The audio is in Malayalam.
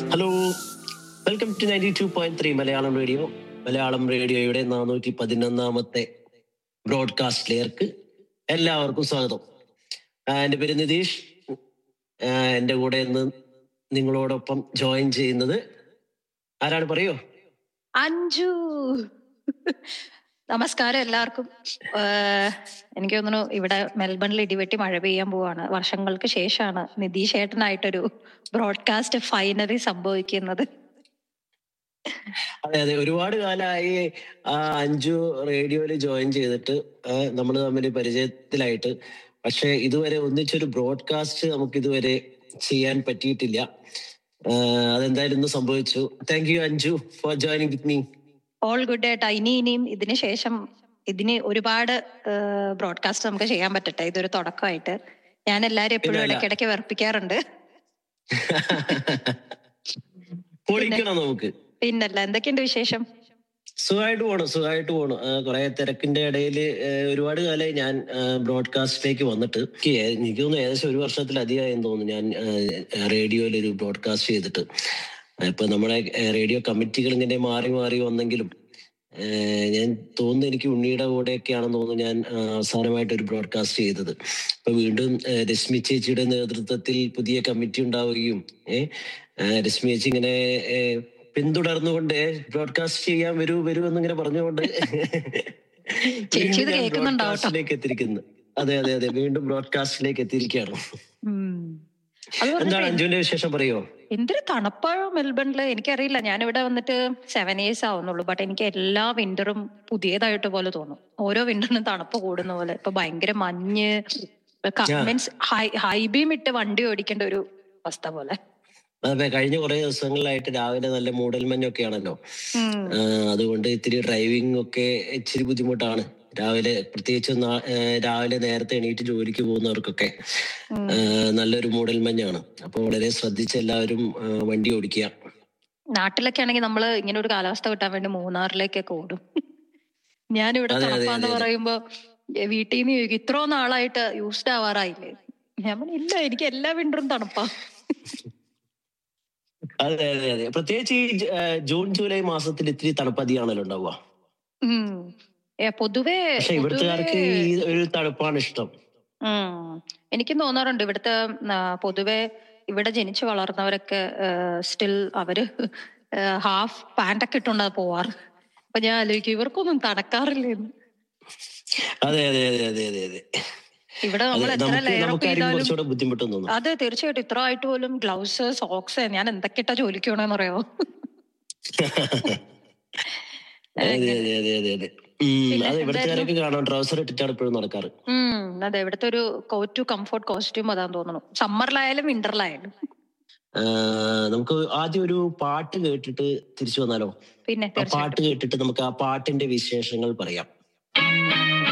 Hello welcome to ninety two point three Malayalam radio Malayalam റേഡിയോയുടെ നാനൂറ്റി പതിനൊന്നാമത്തെ ബ്രോഡ്കാസ്റ്റിലേക്ക് എല്ലാവർക്കും സ്വാഗതം ആ, എൻ്റെ പേര് നിതീഷ് ആ, എൻ്റെ കൂടെ ഇന്ന് നിങ്ങളോടൊപ്പം ജോയിൻ ചെയ്യുന്നത് ആരാണ് പറയോ അഞ്ജു നമസ്കാരം എല്ലാവർക്കും ഏഹ് എനിക്ക് തോന്നുന്നു ഇവിടെ മെൽബണിൽ ഇടിവെട്ടി മഴ പെയ്യാൻ പോവാണ് വർഷങ്ങൾക്ക് ശേഷമാണ് നിതീഷ് ഏട്ടനായിട്ടൊരു ബ്രോഡ്കാസ്റ്റ് ഫൈനലി സംഭവിക്കുന്നത് അതെ അതെ ഒരുപാട് കാലമായി ആ അഞ്ചു റേഡിയോയിൽ ജോയിൻ ചെയ്തിട്ട് നമ്മൾ തമ്മിൽ പരിചയത്തിലായിട്ട് പക്ഷെ ഇതുവരെ ഒന്നിച്ചൊരു ബ്രോഡ്കാസ്റ്റ് നമുക്ക് ഇതുവരെ ചെയ്യാൻ പറ്റിയിട്ടില്ല ആ, അതെന്തായാലും ഇന്ന് സംഭവിച്ചു thank you Anju for joining with me all good ഏട്ടാ ഇനി ഇനിയും ഇതിന് ശേഷം ഇതിന് ഒരുപാട് ബ്രോഡ്കാസ്റ്റ് നമുക്ക് ചെയ്യാൻ പറ്റട്ടെ ഇതൊരു തുടക്കമായിട്ട് ഞാൻ എല്ലാരും എപ്പോഴും പിന്നല്ല. ഇടയ്ക്കിടയ്ക്ക് വെറുപ്പിക്കാറുണ്ട് പൊളിക്കണം നമുക്ക് പിന്നല്ല എന്തൊക്കെയുണ്ട് വിശേഷം സുഖമായിട്ട് പോണു സുഖമായിട്ട് പോണു ആ, കുറെ തിരക്കിന്റെ ഇടയിൽ ഒരുപാട് കാലമായി ഞാൻ ബ്രോഡ്കാസ്റ്റിലേക്ക് വന്നിട്ട് എനിക്ക് ഏ- എനിക്ക് തോന്നുന്നു ഏകദേശം ഒരു വർഷത്തിലധികമായെന്ന് തോന്നുന്നു ഞാൻ റേഡിയോയിൽ ഒരു ബ്രോഡ്കാസ്റ്റ് ചെയ്തിട്ട് ഇപ്പൊ നമ്മുടെ റേഡിയോ കമ്മിറ്റികൾ ഇങ്ങനെ മാറി മാറി വന്നെങ്കിലും ആ, ഞാൻ തോന്നുന്നു എനിക്ക് ഉണ്ണിയുടെ കൂടെയൊക്കെയാണെന്ന് തോന്നുന്നു ഞാൻ ആ, അവസാനമായിട്ട് ഒരു ബ്രോഡ്കാസ്റ്റ് ചെയ്തത് ഇപ്പൊ വീണ്ടും ആ, രശ്മി ചേച്ചിയുടെ നേതൃത്വത്തിൽ പുതിയ കമ്മിറ്റി ഉണ്ടാവുകയും ഏഹ് രശ്മി ചേച്ചി ഇങ്ങനെ ഏ, പിന്തുടർന്നുകൊണ്ട് ബ്രോഡ്കാസ്റ്റ് ചെയ്യാൻ വരൂ വരൂ എന്നിങ്ങനെ പറഞ്ഞുകൊണ്ട് ചേച്ചി ഇത് വീണ്ടും ഞാൻ കേൾക്കുന്നുണ്ടാവും കേട്ടോ. ബ്രോഡ്കാസ്റ്റിലേക്ക് എത്തിയിരിക്കുന്നു അതെ അതെ അതെ വീണ്ടും ബ്രോഡ്കാസ്റ്റിലേക്ക് എത്തിയിരിക്കുകയാണ് ഉം. അത് എന്താണ് പറഞ്ഞപ്പോ അഞ്ജുവിന്റെ വിശേഷം പറയോ എന്തൊരു തണുപ്പാണ് മെൽബണില് എനിക്കറിയില്ല ഞാനിവിടെ വന്നിട്ട് സെവൻ ഇയേഴ്സ് ആവുന്നുള്ളൂ ബട്ട് എനിക്ക് എല്ലാ വിന്ററും പുതിയതായിട്ട് പോലെ തോന്നും ഓരോ വിന്ററിനും തണുപ്പ് കൂടുന്ന പോലെ ഇപ്പൊ ഭയങ്കര മഞ്ഞ് ആ. മീൻസ് ഹൈ ബീം ഇട്ട് വണ്ടി ഓടിക്കേണ്ട ഒരു അവസ്ഥ പോലെ അതെ കഴിഞ്ഞ കുറെ ദിവസങ്ങളിലായിട്ട് രാവിലെ നല്ല മൂടൽമഞ്ഞൊക്കെ ആണല്ലോ ഉം. ആ, അതുകൊണ്ട് ഇത്തിരി ഡ്രൈവിംഗ് ഒക്കെ ഇച്ചിരി ബുദ്ധിമുട്ടാണ് രാവിലെ പ്രത്യേകിച്ച് നാ- ആ, രാവിലെ നേരത്തെ എണീറ്റ് ജോലിക്ക് പോകുന്നവർക്കൊക്കെ ഉം. ആ, നല്ലൊരു മൂടൽമഞ്ഞാണ് അപ്പൊ വളരെ ശ്രദ്ധിച്ച് എല്ലാവരും ആ, വണ്ടി ഓടിക്കുക നാട്ടിലൊക്കെ ആണെങ്കിൽ നമ്മള് ഇങ്ങനെ ഒരു കാലാവസ്ഥ കിട്ടാൻ വേണ്ടി മൂന്നാറിലേക്കൊക്കെ ഓടും ഞാനിവിടെ അതെ, അതെ, തണുപ്പാന്ന് അതെ, അതെ. പറയുമ്പോ എ, വീട്ടിൽ നിന്ന് ചോദിക്കും ഇത്രയോ നാളായിട്ട് യൂസ്ഡ് ആവാറായില്ലേ ഞാൻ പറഞ്ഞു ഇല്ല എനിക്ക് എല്ലാ വിന്ററും തണുപ്പാ അതെ അതെ അതെ പ്രത്യേകിച്ച് ഈ ജ- ആ, ജൂൺ ജൂലൈ മാസത്തിൽ ഇത്തിരി തണുപ്പതിയാണല്ലോ ഉണ്ടാവുക ഉം. ഏ, പൊതുവേ പക്ഷെ ഇവിടുത്തുകാർക്ക് പൊതുവേ ഈ ഒരു തണുപ്പാണ് ഇഷ്ടം ഉം. എനിക്കും തോന്നാറുണ്ട് ഇവിടുത്തെ ആ, പൊതുവെ ഇവിടെ ജനിച്ചു വളർന്നവരൊക്കെ സ്റ്റിൽ അവര് ഹാഫ് പാൻറ്റൊക്കെ ഇട്ടുണ്ടാ പോവാറ് അപ്പൊ ഞാൻ ആലോചിക്കും ഇവർക്കൊന്നും തണക്കാറില്ലെന്ന് അതെ അതെ അതെ അതെ അതെ അതെ ഇവിടെ അതെ നമ്മൾ എത്ര നമുക്ക് ലെയർ ഒക്കെ നമുക്കായിരിക്കും ചെയ്താലും കുറച്ചുകൂടെ ബുദ്ധിമുട്ടെന്ന് തോന്നുന്നു അതെ തീർച്ചയായിട്ടും ഇത്ര ആയിട്ട് പോലും ഗ്ലൗസ് സോക്സ് ഞാൻ എന്തൊക്കെ ഇട്ടാ ജോലിക്ക് പോണെന്ന് അറിയാമോ അതെ അതെ അതെ അതെ അതെ ഉം, പിന്നെ അതെ എന്തായിരുന്നു? ഇവിടുത്തുകാരൊക്കെ കാണാം ട്രൗസർ ഇട്ടിട്ടാണ് ഇപ്പോഴും നടക്കാറ് ഉം അതെ ഇവിടുത്തെ ഒരു കോറ്റു കംഫോർട്ട് കോസ്റ്റ്യൂം അതാന്ന് തോന്നുന്നു സമ്മറിലായാലും വിന്ററിലായാലും ആ, നമുക്ക് ആദ്യം ഒരു പാട്ട് കേട്ടിട്ട് തിരിച്ചു വന്നാലോ പിന്നെ ആ പാട്ട് തീർച്ചയായിട്ടും കേട്ടിട്ട് നമുക്ക് ആ പാട്ടിന്റെ വിശേഷങ്ങൾ പറയാം